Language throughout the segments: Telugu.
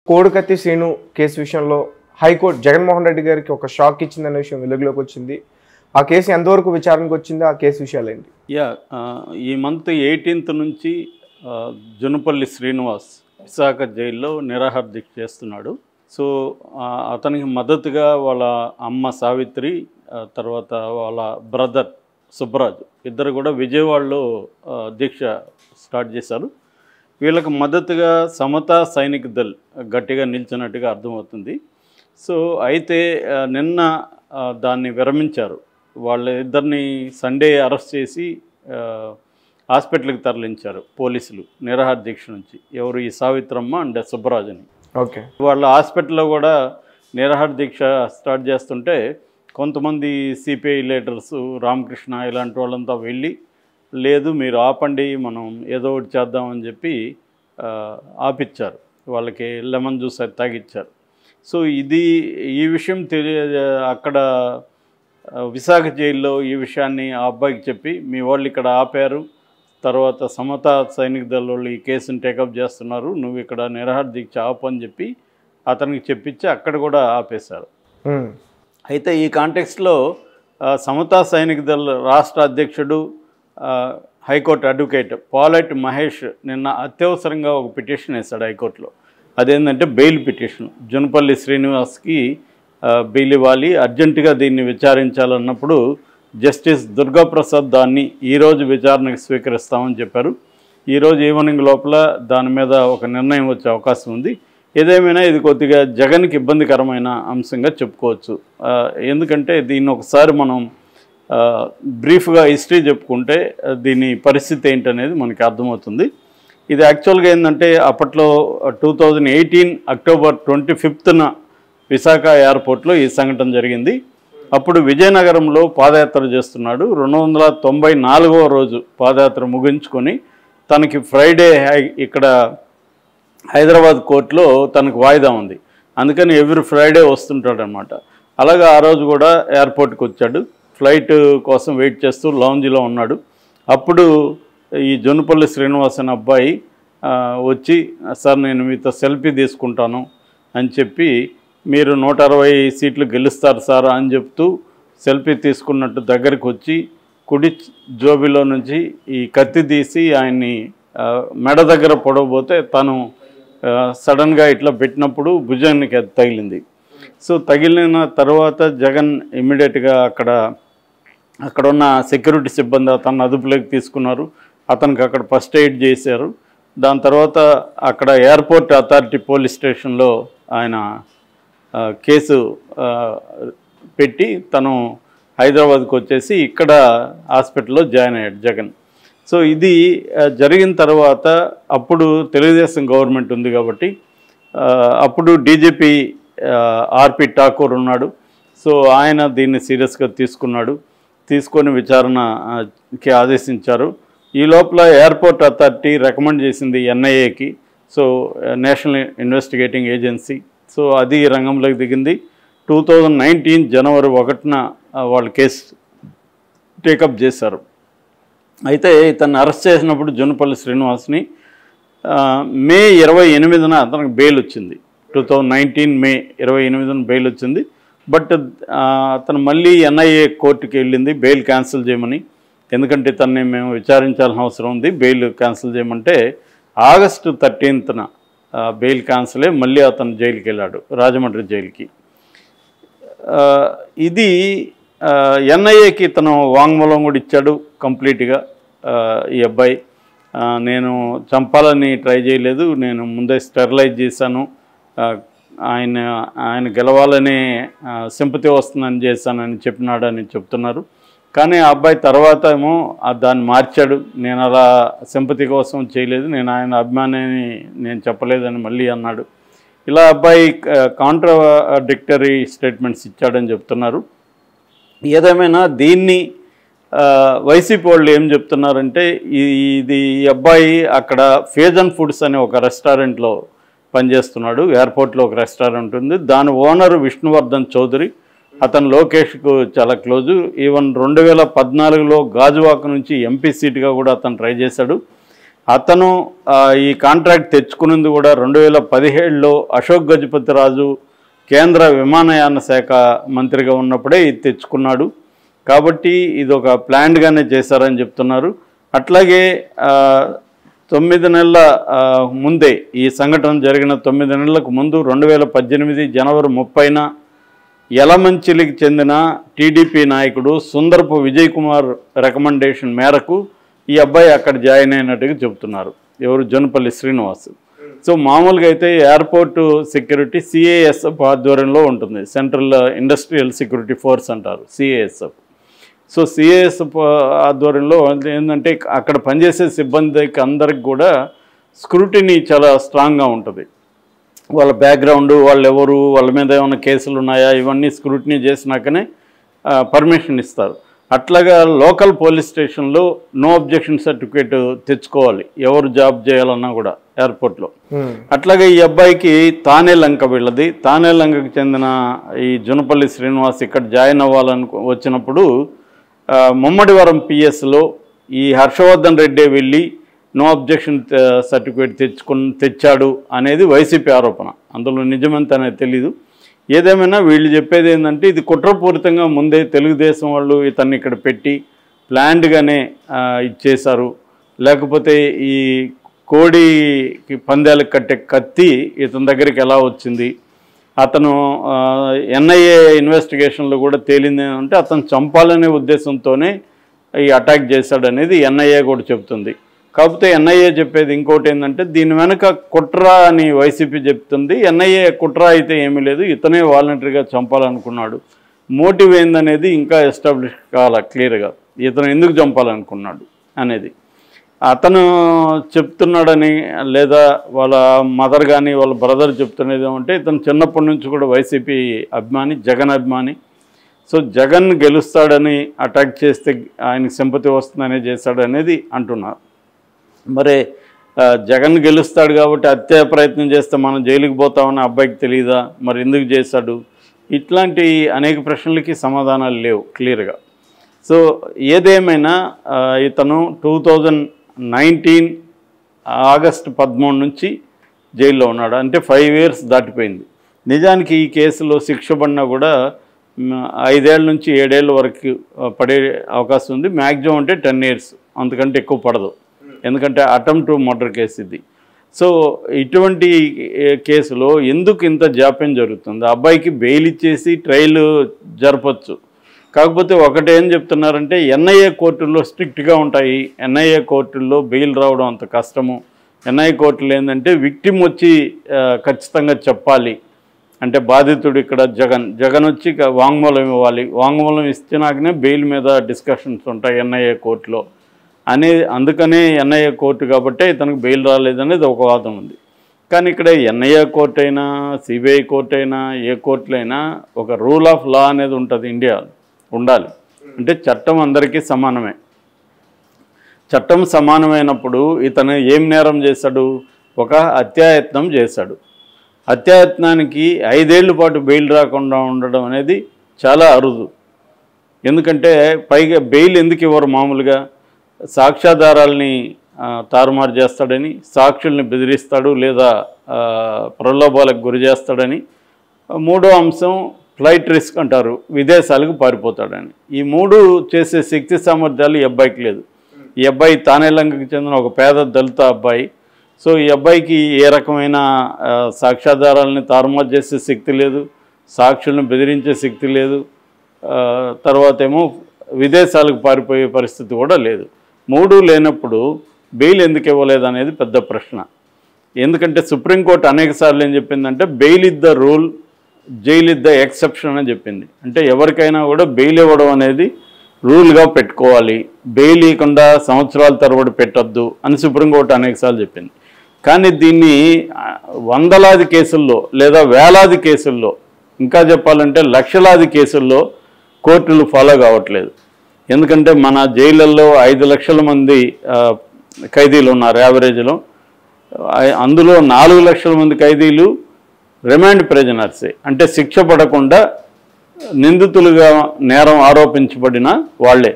కోడికత్తి శ్రీను కేసు విషయంలో హైకోర్టు జగన్మోహన్ రెడ్డి గారికి ఒక షాక్ ఇచ్చిందనే విషయం వెలుగులోకి వచ్చింది ఆ కేసు ఎంతవరకు విచారణకు వచ్చింది ఆ కేసు విషయాలు ఏంటి యా ఆ, ఈ మంత్ ఎయిటీన్త్ నుంచి ఆ, జునపల్లి శ్రీనివాస్ విశాఖ జైల్లో నిరాహార దీక్ష చేస్తున్నాడు సో ఆ, అతనికి మద్దతుగా వాళ్ళ అమ్మ సావిత్రి ఆ, తర్వాత వాళ్ళ బ్రదర్ సుబ్బరాజు ఇద్దరు కూడా విజయవాడలో ఆ, దీక్ష స్టార్ట్ చేశారు వీళ్ళకి మద్దతుగా సమతా సైనిక్ దళ్ గట్టిగా నిల్చున్నట్టుగా అర్థమవుతుంది సో అయితే ఆ, నిన్న ఆ, దాన్ని విరమించారు వాళ్ళ ఇద్దరిని సండే అరెస్ట్ చేసి ఆ, హాస్పిటల్కి తరలించారు పోలీసులు నిరాహార దీక్ష నుంచి ఎవరు ఈ సావిత్రమ్మ అండ్ సుబ్బరాజుని ఓకే వాళ్ళ హాస్పిటల్లో కూడా నిరాహార దీక్ష స్టార్ట్ చేస్తుంటే కొంతమంది సిపిఐ లీడర్స్ రామకృష్ణ ఇలాంటి వాళ్ళంతా వెళ్ళి లేదు మీరు ఆపండి మనం ఏదో ఒకటి చేద్దామని చెప్పి ఆ, ఆపిచ్చారు వాళ్ళకి లెమన్ జ్యూస్ అది తాగిచ్చారు సో ఇది ఈ విషయం తెలియ అక్కడ ఆ, విశాఖ జైల్లో ఈ విషయాన్ని ఆ అబ్బాయికి చెప్పి మీ వాళ్ళు ఇక్కడ ఆపారు తర్వాత సమతా సైనిక దళ వాళ్ళు ఈ కేసుని టేకప్ చేస్తున్నారు నువ్వు ఇక్కడ నిరాహార దీక్ష ఆపు అని చెప్పి అతనికి చెప్పించి అక్కడ కూడా ఆపేశారు ఉమ్. అయితే ఈ కాంటెక్స్లో ఆ, సమతా సైనిక దళ రాష్ట్ర అధ్యక్షుడు ఆ, హైకోర్టు అడ్వకేట్ పాలెట్ మహేష్ నిన్న అత్యవసరంగా ఒక పిటిషన్ వేశాడు హైకోర్టులో అదేంటంటే బెయిల్ పిటిషన్ జునపల్లి శ్రీనివాస్కి ఆ, బెయిల్ ఇవ్వాలి అర్జెంటుగా దీన్ని విచారించాలన్నప్పుడు జస్టిస్ దుర్గాప్రసాద్ దాన్ని ఈరోజు విచారణకు స్వీకరిస్తామని చెప్పారు ఈరోజు ఈవినింగ్ లోపల దాని మీద ఒక నిర్ణయం వచ్చే అవకాశం ఉంది ఏదేమైనా ఇది కొద్దిగా జగన్కి ఇబ్బందికరమైన అంశంగా చెప్పుకోవచ్చు ఆ, ఎందుకంటే దీన్ని ఒకసారి మనం ఆ, బ్రీఫ్గా హిస్టరీ చెప్పుకుంటే ఆ, దీని పరిస్థితి ఏంటనేది మనకి అర్థమవుతుంది ఇది యాక్చువల్గా ఏంటంటే అప్పట్లో two thousand eighteen October twenty ఫిఫ్త్న విశాఖ ఎయిర్పోర్ట్లో ఈ సంఘటన జరిగింది అప్పుడు విజయనగరంలో పాదయాత్ర చేస్తున్నాడు రెండు వందల తొంభై నాలుగవ రోజు పాదయాత్ర ముగించుకొని తనకి ఫ్రైడే హై- ఇక్కడ హైదరాబాద్ కోర్టులో తనకు వాయిదా ఉంది అందుకని ఎవ్రీ ఫ్రైడే వస్తుంటాడనమాట అలాగే ఆ రోజు కూడా ఎయిర్పోర్ట్కి వచ్చాడు ఫ్లైట్ కోసం వెయిట్ చేస్తూ లౌంజ్లో ఉన్నాడు అప్పుడు ఈ జొన్నపల్లి శ్రీనివాస్ అనే అబ్బాయి ఆ, వచ్చి సార్ నేను మీతో సెల్ఫీ తీసుకుంటాను అని చెప్పి మీరు నూట అరవై సీట్లు గెలుస్తారు సార్ అని చెప్తూ సెల్ఫీ తీసుకున్నట్టు దగ్గరికి వచ్చి కుడి జోబిలో నుంచి ఈ కత్తి తీసి ఆయన్ని ఆ, మెడ దగ్గర పొడవబోతే తను ఆ, సడన్గా ఇట్లా పెట్టినప్పుడు భుజానికి అది తగిలింది సో తగిలిన తర్వాత జగన్ ఇమ్మీడియట్గా అక్కడ అక్కడ ఉన్న సెక్యూరిటీ సిబ్బంది అతన్ని అదుపులోకి తీసుకున్నారు అతనికి అక్కడ ఫస్ట్ ఎయిడ్ చేశారు దాని తర్వాత అక్కడ ఎయిర్పోర్ట్ అథారిటీ పోలీస్ స్టేషన్లో ఆయన ఆ, కేసు ఆ, పెట్టి తను హైదరాబాద్కి వచ్చేసి ఇక్కడ హాస్పిటల్లో జాయిన్ అయ్యాడు జగన్ సో ఇది ఆ, జరిగిన తర్వాత అప్పుడు తెలుగుదేశం గవర్నమెంట్ ఉంది కాబట్టి ఆ, అప్పుడు డీజీపీ ఆర్పి ఠాకూర్ ఉన్నాడు సో ఆయన దీన్ని సీరియస్గా తీసుకున్నాడు తీసుకొని విచారణకి ఆదేశించారు ఈ లోపల ఎయిర్పోర్ట్ అథారిటీ రికమెండ్ చేసింది ఎన్ఐఏకి so national investigating agency so అది రంగంలోకి దిగింది టూ థౌజండ్ నైన్టీన్ జనవరి ఒకటిన ఆ, వాళ్ళు కేసు టేకప్ చేశారు అయితే ఇతన్ని అరెస్ట్ చేసినప్పుడు జొన్నపల్లి శ్రీనివాస్ని ఆ, మే ఇరవై ఎనిమిదిన అతనికి బెయిల్ వచ్చింది టూ థౌజండ్ నైన్టీన్ మే ఇరవై ఎనిమిదిన బెయిల్ వచ్చింది బట్ ఆ, అతను మళ్ళీ ఎన్ఐఏ కోర్టుకి వెళ్ళింది బెయిల్ క్యాన్సిల్ చేయమని ఎందుకంటే ఇతన్ని మేము విచారించాల్సిన అవసరం ఉంది బెయిల్ క్యాన్సిల్ చేయమంటే ఆగస్టు థర్టీన్త్న బెయిల్ క్యాన్సిలే మళ్ళీ అతను జైలుకి వెళ్ళాడు రాజమండ్రి జైలుకి ఆ, ఇది ఎన్ఐఏకి తను వాంగ్మూలం కూడా ఇచ్చాడు కంప్లీట్గా ఆ, ఈ అబ్బాయి ఆ, నేను చంపాలని ట్రై చేయలేదు నేను ముందే స్టెరిలైజ్ చేశాను ఆ, ఆయన ఆయన గెలవాలనే సింపతి వస్తుందని చేశానని చెప్పినాడని చెప్తున్నారు కానీ ఆ అబ్బాయి తర్వాత ఏమో ఆ దాన్ని మార్చాడు నేను అలా సింపతి కోసం చేయలేదు నేను ఆయన అభిమానిని నేను చెప్పలేదని మళ్ళీ అన్నాడు ఇలా అబ్బాయి కాంట్రాడిక్టరీ స్టేట్మెంట్స్ ఇచ్చాడని చెప్తున్నారు ఏదేమైనా దీన్ని ఆ, వైసీపీ వాళ్ళు ఏం చెప్తున్నారంటే ఈ- ఇది ఈ అబ్బాయి అక్కడ ఫేజన్ ఫుడ్స్ అనే ఒక రెస్టారెంట్లో పనిచేస్తున్నాడు ఎయిర్పోర్ట్లో ఒక రెస్టారెంట్ ఉంది దాని ఓనర్ విష్ణువర్ధన్ చౌదరి అతను లోకేష్కు చాలా క్లోజు ఈవెన్ రెండు వేల పద్నాలుగులో గాజువాక నుంచి ఎంపీ సీట్గా కూడా అతను ట్రై చేశాడు అతను ఆ, ఈ కాంట్రాక్ట్ తెచ్చుకున్నది కూడా రెండు వేల పదిహేడులో అశోక్ గజపతి రాజు కేంద్ర విమానయాన శాఖ మంత్రిగా ఉన్నప్పుడే ఇది తెచ్చుకున్నాడు కాబట్టి ఇది ఒక ప్లాన్డ్గానే చేశారని చెప్తున్నారు అట్లాగే ఆ, తొమ్మిది నెలల ఆ, ముందే ఈ సంఘటన జరిగిన తొమ్మిది నెలలకు ముందు రెండు వేల పద్దెనిమిది జనవరి ముప్పైన యలమంచిలికి చెందిన టీడీపీ నాయకుడు సుందరపు విజయ్ కుమార్ రికమెండేషన్ మేరకు ఈ అబ్బాయి అక్కడ జాయిన్ అయినట్టుగా చెబుతున్నారు ఎవరు జొనపల్లి శ్రీనివాస్ సో మామూలుగా అయితే ఎయిర్పోర్ట్ సెక్యూరిటీ సిఏఎస్ఎఫ్ ఆధ్వర్యంలో ఉంటుంది సెంట్రల్ ఇండస్ట్రియల్ సెక్యూరిటీ ఫోర్స్ అంటారు సిఏఎస్ఎఫ్ సో సిఏఎస్ఎఫ్ ఆధ్వర్యంలో ఏంటంటే అక్కడ పనిచేసే సిబ్బందికి అందరికి కూడా స్క్రూటినీ చాలా స్ట్రాంగ్గా ఉంటుంది వాళ్ళ బ్యాక్గ్రౌండ్ వాళ్ళు ఎవరు వాళ్ళ మీద ఏమైనా కేసులు ఉన్నాయా ఇవన్నీ స్క్రూటినీ చేసినాకనే పర్మిషన్ ఇస్తారు అట్లాగా లోకల్ పోలీస్ స్టేషన్లో నో అబ్జెక్షన్ సర్టిఫికేట్ తెచ్చుకోవాలి ఎవరు జాబ్ చేయాలన్నా కూడా ఎయిర్పోర్ట్లో ఉమ్, అట్లాగే ఈ అబ్బాయికి తానే లంక వీళ్ళది తానే లంకకి చెందిన ఈ జునపల్లి శ్రీనివాస్ ఇక్కడ జాయిన్ అవ్వాలను వచ్చినప్పుడు ఆ, ముమ్మడివరం పిఎస్లో ఈ హర్షవర్ధన్ రెడ్డి వెళ్ళి నో అబ్జెక్షన్ సర్టిఫికేట్ తెచ్చుకుని తెచ్చాడు అనేది వైసీపీ ఆరోపణ అందులో నిజమెంత అనేది తెలీదు ఏదేమైనా వీళ్ళు చెప్పేది ఏంటంటే ఇది కుట్రపూరితంగా ముందే తెలుగుదేశం వాళ్ళు ఇతన్ని ఇక్కడ పెట్టి ప్లాండ్గానే ఇచ్చేశారు లేకపోతే ఈ కోడికి పందాలకు కట్టే కత్తి ఇతని దగ్గరికి ఎలా వచ్చింది అతను ఎన్ఐఏ ఇన్వెస్టిగేషన్లో కూడా తేలింది అంటే అతను చంపాలనే ఉద్దేశంతోనే ఈ అటాక్ చేశాడనేది ఎన్ఐఏ కూడా చెప్తుంది కాకపోతే ఎన్ఐఏ చెప్పేది ఇంకోటి ఏంటంటే దీని వెనక కుట్ర అని వైసీపీ చెప్తుంది ఎన్ఐఏ కుట్ర అయితే ఏమీ లేదు ఇతనే వాలంటరీగా చంపాలనుకున్నాడు మోటివ్ ఏందనేది ఇంకా ఎస్టాబ్లిష్ కావాల క్లియర్గా ఇతను ఎందుకు చంపాలనుకున్నాడు అనేది అతను చెప్తున్నాడని లేదా వాళ్ళ మదర్ కానీ వాళ్ళ బ్రదర్ చెప్తున్నది ఏమంటే ఇతను చిన్నప్పటి నుంచి కూడా వైసీపీ అభిమాని జగన్ అభిమాని సో జగన్ గెలుస్తాడని అటాక్ చేస్తే ఆయనకి సింపతి వస్తుందనే చేశాడు అనేది అంటున్నారు మరి ఆ, జగన్ గెలుస్తాడు కాబట్టి హత్య ప్రయత్నం చేస్తే మనం జైలుకి పోతామని అబ్బాయికి తెలియదా మరి ఎందుకు చేశాడు ఇట్లాంటి అనేక ప్రశ్నలకి సమాధానాలు లేవు క్లియర్గా సో ఏదేమైనా ఆ, ఇతను టూ థౌజండ్ నైన్టీన్ ఆగస్టు పదమూడు నుంచి జైల్లో ఉన్నాడు అంటే ఫైవ్ ఇయర్స్ దాటిపోయింది నిజానికి ఈ కేసులో శిక్ష పడినా కూడా మ్, ఐదేళ్ళ నుంచి ఏడేళ్ళ వరకు ఆ, పడే అవకాశం ఉంది మ్యాక్సిమం అంటే టెన్ ఇయర్స్ అంతకంటే ఎక్కువ పడదు ఎందుకంటే అటెంప్ట్ మర్డర్ కేసు ఇది సో ఇటువంటి ఏ, కేసులో ఎందుకు ఇంత జాప్యం జరుగుతుంది ఆ అబ్బాయికి బెయిల్ ఇచ్చేసి ట్రయల్ జరపచ్చు కాకపోతే ఒకటి ఏం చెప్తున్నారంటే ఎన్ఐఏ కోర్టుల్లో స్ట్రిక్ట్గా ఉంటాయి ఎన్ఐఏ కోర్టుల్లో బెయిల్ రావడం అంత కష్టము ఎన్ఐఏ కోర్టులు ఏంటంటే విక్టిమ్ వచ్చి ఆ, ఖచ్చితంగా చెప్పాలి అంటే బాధితుడు ఇక్కడ జగన్ జగన్ వచ్చి ఇక వాంగ్మూలం ఇవ్వాలి వాంగ్మూలం ఇచ్చినాకనే బెయిల్ మీద డిస్కషన్స్ ఉంటాయి ఎన్ఐఏ కోర్టులో అనే అందుకనే ఎన్ఐఏ కోర్టు కాబట్టే ఇతనికి బెయిల్ రాలేదనేది ఒక వాదం ఉంది కానీ ఇక్కడ ఎన్ఐఏ కోర్టు అయినా సిబిఐ కోర్టు అయినా ఏ కోర్టులో అయినా ఒక రూల్ ఆఫ్ లా అనేది ఉంటుంది ఇండియా ఉండాలి అంటే చట్టం అందరికీ సమానమే చట్టం సమానమైనప్పుడు ఇతను ఏం నేరం చేశాడు ఒక హత్యాయత్నం చేశాడు హత్యాయత్నానికి ఐదేళ్ల పాటు బెయిల్ రాకుండా ఉండడం అనేది చాలా అరుదు ఎందుకంటే పైగా బెయిల్ ఎందుకు ఇవ్వరు మామూలుగా సాక్ష్యాధారాల్ని ఆ, తారుమారు చేస్తాడని సాక్షుల్ని బెదిరిస్తాడు లేదా ఆ, ప్రలోభాలకు గురి చేస్తాడని మూడో అంశం ఫ్లైట్ రిస్క్ అంటారు విదేశాలకు పారిపోతాడని ఈ మూడు చేసే శక్తి సామర్థ్యాలు ఈ అబ్బాయికి లేదు ఈ అబ్బాయి తానేలంకకి చెందిన ఒక పేద దళిత అబ్బాయి సో ఈ అబ్బాయికి ఏ రకమైన ఆ, సాక్ష్యాధారాలని తారుమారు చేసే శక్తి లేదు సాక్షులను బెదిరించే శక్తి లేదు ఆ, తర్వాత ఏమో విదేశాలకు పారిపోయే పరిస్థితి కూడా లేదు మూడు లేనప్పుడు బెయిల్ ఎందుకు ఇవ్వలేదు అనేది పెద్ద ప్రశ్న ఎందుకంటే సుప్రీంకోర్టు అనేక సార్లు ఏం చెప్పిందంటే bail is the rule jail is the exception అని చెప్పింది అంటే ఎవరికైనా కూడా బెయిల్ ఇవ్వడం అనేది రూల్గా పెట్టుకోవాలి బెయిల్ ఇవ్వకుండా సంవత్సరాల తరబడి పెట్టొద్దు అని సుప్రీంకోర్టు అనేకసార్లు చెప్పింది కానీ దీన్ని ఆ, వందలాది కేసుల్లో లేదా వేలాది కేసుల్లో ఇంకా చెప్పాలంటే లక్షలాది కేసుల్లో కోర్టులు ఫాలో కావట్లేదు ఎందుకంటే మన జైళ్ళల్లో ఐదు లక్షల మంది ఆ, ఖైదీలు ఉన్నారు యావరేజ్లో ఆ- అందులో నాలుగు లక్షల మంది ఖైదీలు రిమాండ్ ప్రిజనర్సే అంటే శిక్ష పడకుండా నిందితులుగా నేరం ఆరోపించబడిన వాళ్ళే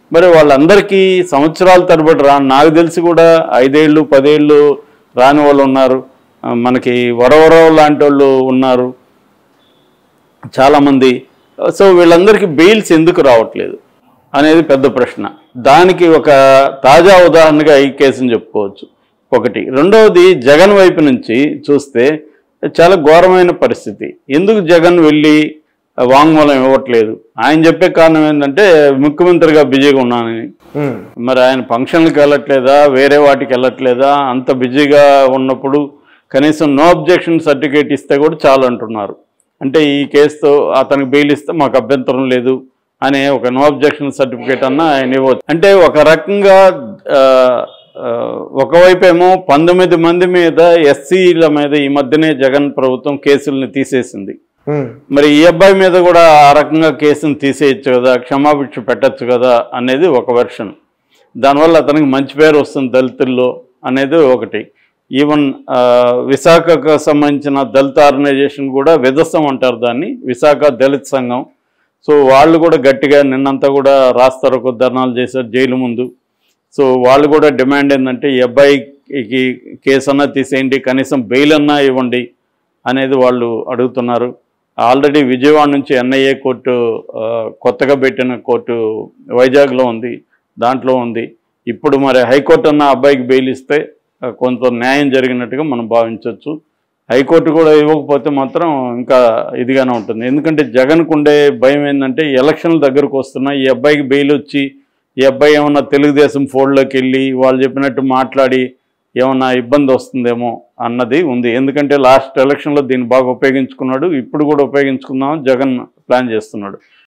మరి వాళ్ళందరికీ సంవత్సరాల తరబడి రా నాకు తెలిసి కూడా ఐదేళ్ళు పదేళ్ళు రాని వాళ్ళు ఉన్నారు ఆ, మనకి వరవరవ లాంటి వాళ్ళు ఉన్నారు చాలామంది సో వీళ్ళందరికీ బెయిల్స్ ఎందుకు రావట్లేదు అనేది పెద్ద ప్రశ్న దానికి ఒక తాజా ఉదాహరణగా ఈ కేసుని చెప్పుకోవచ్చు ఒకటి రెండవది జగన్ వైపు నుంచి చూస్తే చాలా ఘోరమైన పరిస్థితి ఎందుకు జగన్ వెళ్ళి వాంగ్మూలం ఇవ్వట్లేదు ఆయన చెప్పే కారణం ఏంటంటే ముఖ్యమంత్రిగా బిజీగా ఉన్నానని ఉమ్, మరి ఆయన ఫంక్షన్లకు వెళ్ళట్లేదా వేరే వాటికి వెళ్ళట్లేదా అంత బిజీగా ఉన్నప్పుడు కనీసం నో అబ్జెక్షన్ సర్టిఫికేట్ ఇస్తే కూడా చాలు అంటున్నారు అంటే ఈ కేసుతో అతనికి బెయిల్ ఇస్తే మాకు అభ్యంతరం లేదు అనే ఒక నో అబ్జెక్షన్ సర్టిఫికేట్ అన్న ఆయన ఇవ్వచ్చు అంటే ఒక రకంగా ఆ, ఆ, ఒకవైపేమో పంతొమ్మిది మంది మీద ఎస్సీల మీద ఈ మధ్యనే జగన్ ప్రభుత్వం కేసుల్ని తీసేసింది ఉమ్, మరి ఈ అబ్బాయి మీద కూడా ఆ రకంగా కేసును తీసేయచ్చు కదా క్షమాభిక్ష పెట్టచ్చు కదా అనేది ఒక వెర్షన్ దానివల్ల అతనికి మంచి పేరు వస్తుంది దళితుల్లో అనేది ఒకటి ఈవెన్ ఆ, విశాఖకు సంబంధించిన దళిత ఆర్గనైజేషన్ కూడా విదసం అంటారు దాన్ని విశాఖ దళిత్ సంఘం సో వాళ్ళు కూడా గట్టిగా నిన్నంతా కూడా రాస్తారకు ధర్నాలు చేశారు జైలు ముందు సో వాళ్ళు కూడా డిమాండ్ ఏంటంటే ఈ అబ్బాయికి కేసు అన్నా తీసేయండి కనీసం బెయిల్ అన్నా ఇవ్వండి అనేది వాళ్ళు అడుగుతున్నారు ఆల్రెడీ విజయవాడ నుంచి ఎన్ఐఏ కోర్టు ఆ, కొత్తగా పెట్టిన కోర్టు వైజాగ్లో ఉంది దాంట్లో ఉంది ఇప్పుడు మరి హైకోర్టు అన్న అబ్బాయికి బెయిల్ ఇస్తే ఆ, కొంత న్యాయం జరిగినట్టుగా మనం భావించవచ్చు హైకోర్టు కూడా ఇవ్వకపోతే మాత్రం ఇంకా ఇదిగానే ఉంటుంది ఎందుకంటే జగన్కు ఉండే భయం ఏంటంటే ఎలక్షన్ల దగ్గరకు వస్తున్నాయి ఈ అబ్బాయికి బెయిల్ వచ్చి ఈ అబ్బాయి ఏమన్నా తెలుగుదేశం ఫోల్డ్లోకి వెళ్ళి వాళ్ళు చెప్పినట్టు మాట్లాడి ఏమన్నా ఇబ్బంది వస్తుందేమో అన్నది ఉంది ఎందుకంటే లాస్ట్ ఎలక్షన్లో దీన్ని బాగా ఉపయోగించుకున్నాడు ఇప్పుడు కూడా ఉపయోగించుకుందాం జగన్ ప్లాన్ చేస్తున్నాడు